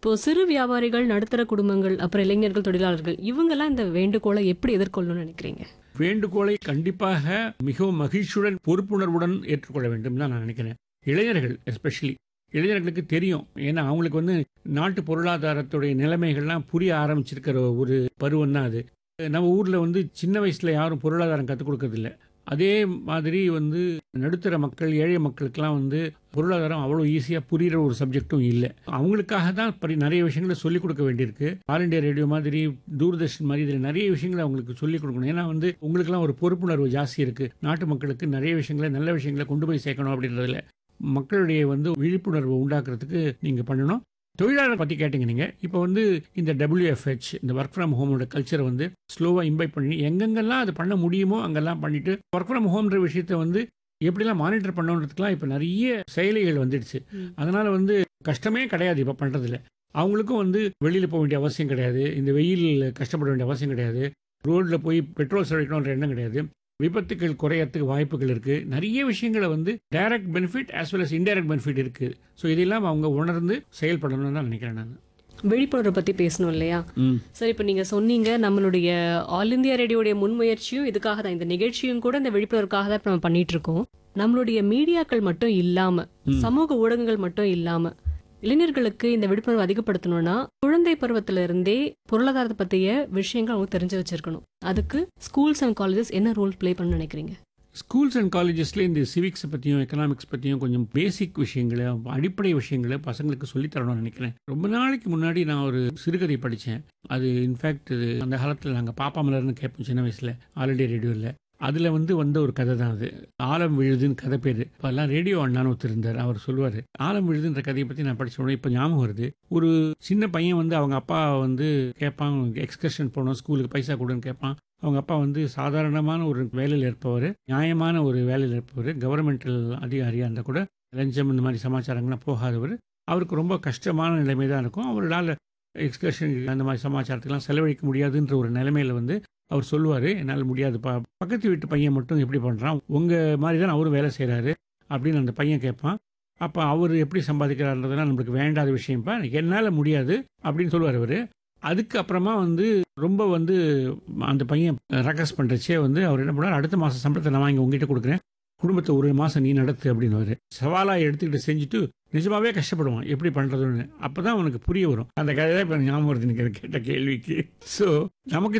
இப்போ சிறு வியாபாரிகள் நடுத்தர குடும்பங்கள் அப்புறம் இளைஞர்கள் தொழிலாளர்கள் இவங்கெல்லாம் இந்த வேண்டுகோளை எப்படி எதிர்கொள்ளணும்னு நினைக்கிறீங்க வேண்டுகோளை கண்டிப்பாக மிகவும் மகிழ்ச்சியுடன் பொறுப்புணர்வுடன் ஏற்றுக்கொள்ள வேண்டும் தான் நான் நினைக்கிறேன் இளைஞர்கள் எஸ்பெஷலி இளைஞர்களுக்கு தெரியும் ஏன்னா அவங்களுக்கு வந்து நாட்டு பொருளாதாரத்துடைய நிலைமைகள்லாம் புரிய ஆரம்பிச்சிருக்கிற ஒரு பருவம் தான் அது நம்ம ஊரில் வந்து சின்ன வயசில் யாரும் பொருளாதாரம் கற்றுக் கொடுக்கறதில்ல அதே மாதிரி வந்து நடுத்தர மக்கள் ஏழை மக்களுக்கெல்லாம் வந்து பொருளாதாரம் அவ்வளோ ஈஸியாக புரிகிற ஒரு சப்ஜெக்ட்டும் இல்லை அவங்களுக்காக தான் பரி நிறைய விஷயங்களை சொல்லிக் கொடுக்க வேண்டியிருக்கு ஆல் இண்டியா ரேடியோ மாதிரி தூர்தர்ஷன் மாதிரி இதில் நிறைய விஷயங்களை அவங்களுக்கு சொல்லிக் கொடுக்கணும் ஏன்னா வந்து உங்களுக்கெல்லாம் ஒரு பொறுப்புணர்வு ஜாஸ்தி இருக்குது நாட்டு மக்களுக்கு நிறைய விஷயங்களை நல்ல விஷயங்களை கொண்டு போய் சேர்க்கணும் அப்படின்றதுல மக்களுடைய வந்து விழிப்புணர்வு உண்டாக்குறதுக்கு நீங்கள் பண்ணணும் தொழிலாளர் பற்றி கேட்டீங்க நீங்கள் இப்போ வந்து இந்த WFH இந்த ஒர்க் ஃப்ரம் ஹோமோட கல்ச்சரை வந்து ஸ்லோவாக இம்பைட் பண்ணி எங்கெங்கெல்லாம் அது பண்ண முடியுமோ அங்கெல்லாம் பண்ணிட்டு ஒர்க் ஃப்ரம் ஹோம்ன்ற விஷயத்தை வந்து எப்படிலாம் மானிட்டர் பண்ணணுன்றதுக்குலாம் இப்போ நிறைய செயலிகள் வந்துடுச்சு ம். அதனால வந்து கஷ்டமே கிடையாது இப்போ பண்ணுறதுல அவங்களுக்கும் வந்து வெளியில் போக வேண்டிய அவசியம் கிடையாது இந்த வெயில் கஷ்டப்பட வேண்டிய அவசியம் கிடையாது ரோட்டில் போய் பெட்ரோல் செலவிக்கணுன்ற எண்ணம் கிடையாது விபத்துக்கள் குறையறதுக்கு வாய்ப்புகள் இருக்குது நிறைய விஷயங்களை வந்து direct benefit as well as indirect benefit இருக்குது ஸோ இதெல்லாம் அவங்க உணர்ந்து செயல்படணும்னு தான் நினைக்கிறேன் நான் விழிப்புணர்வு பத்தி பேசணும் இல்லையா சரி இப்போ நீங்க சொன்னீங்க நம்மளுடைய ஆல் இந்தியா ரேடியோடைய முன்முயற்சியும் இதுக்காக தான் இந்த நிகழ்ச்சியும் கூட இந்த விழிப்புணர்வுக்காக தான் இப்ப நம்ம பண்ணிட்டு இருக்கோம் நம்மளுடைய மீடியாக்கள் மட்டும் இல்லாம ம். சமூக ஊடகங்கள் மட்டும் இல்லாம இளைஞர்களுக்கு இந்த விழிப்புணர்வு அதிகப்படுத்தணும்னா குழந்தை பருவத்துல இருந்தே பொருளாதாரத்தை பத்திய விஷயங்கள் அவங்க தெரிஞ்சு வச்சிருக்கணும் அதுக்கு ஸ்கூல்ஸ் அண்ட் காலேஜஸ் என்ன ரோல் ப்ளே பண்ண நினைக்கிறீங்க ஸ்கூல்ஸ் அண்ட் காலேஜஸில் இந்த சிவிக்ஸை பற்றியும் எக்கனாமிக்ஸ் பற்றியும் கொஞ்சம் பேசிக் விஷயங்களை அடிப்படை விஷயங்களை பசங்களுக்கு சொல்லித் தரணும்னு நினைக்கிறேன் ரொம்ப நாளைக்கு முன்னாடி நான் ஒரு சிறுகதை படித்தேன் அது இன்ஃபேக்ட் அந்த காலத்தில் நாங்கள் பாப்பா மலர்னு கேட்போம் சின்ன வயசில் ஆல்ரெடி ரேடியோவில் அதில் வந்து வந்த ஒரு கதை தான் அது ஆலம் விழுதுன்னு கதை பேர் இப்போல்லாம் ரேடியோ அண்ணான்னு ஒருத்தர் இருந்தார் அவர் சொல்லுவார் ஆலம் விழுதுன்ற கதையை பற்றி நான் படிச்ச உடனே இப்போ ஞாபகம் வருது ஒரு சின்ன பையன் வந்து அவங்க அப்பா வந்து கேட்பான் எக்ஸ்கர்ஷன் போகணும் ஸ்கூலுக்கு பைசா கொடுன்னு கேட்பான் அவங்க அப்பா வந்து சாதாரணமான ஒரு வேலையில் இருப்பவர் நியாயமான ஒரு வேலையில் இருப்பவர் கவர்மெண்டல் அதிகாரியாக இருந்தால் கூட லஞ்சம் இந்த மாதிரி சமாச்சாரங்கள்லாம் போகாதவர் அவருக்கு ரொம்ப கஷ்டமான நிலைமை தான் இருக்கும் அவரால் எக்ஸ்கர்ஷன் அந்த மாதிரி சமாச்சாரத்துக்கெல்லாம் செலவழிக்க முடியாதுன்ற ஒரு நிலைமையில வந்து அவர் சொல்லுவார் என்னால் முடியாதுப்பா பக்கத்து வீட்டு பையன் மட்டும் எப்படி பண்ணுறான் உங்கள் மாதிரி தான் அவரும் வேலை செய்கிறாரு அப்படின்னு அந்த பையன் கேட்பான் அப்போ அவர் எப்படி சம்பாதிக்கிறாருன்றதுலாம் நம்மளுக்கு வேண்டாத விஷயம்ப்பா என்னால் முடியாது அப்படின்னு சொல்லுவார் அவர் அதுக்கு அப்புறமா வந்து ரொம்ப வந்து அந்த பையன் ரெக்வஸ்ட் பண்ணுறச்சே வந்து அவர் என்ன பண்ணார் அடுத்த மாதம் சம்பளத்தை நான் வாங்கி உங்ககிட்ட கொடுக்குறேன் குடும்பத்தை ஒரு மாதம் நீ நடத்து அப்படின்னு சவாலாக எடுத்துக்கிட்டு செஞ்சுட்டு நிஜமாவே கஷ்டப்படுவான் எப்படி பண்ணுறதுன்னு அப்போ தான் அவனுக்கு புரிய வரும் அந்த கதை தான் இப்போ ஞாபகம் வருது எனக்கு அது கேட்ட கேள்விக்கு ஸோ நமக்கு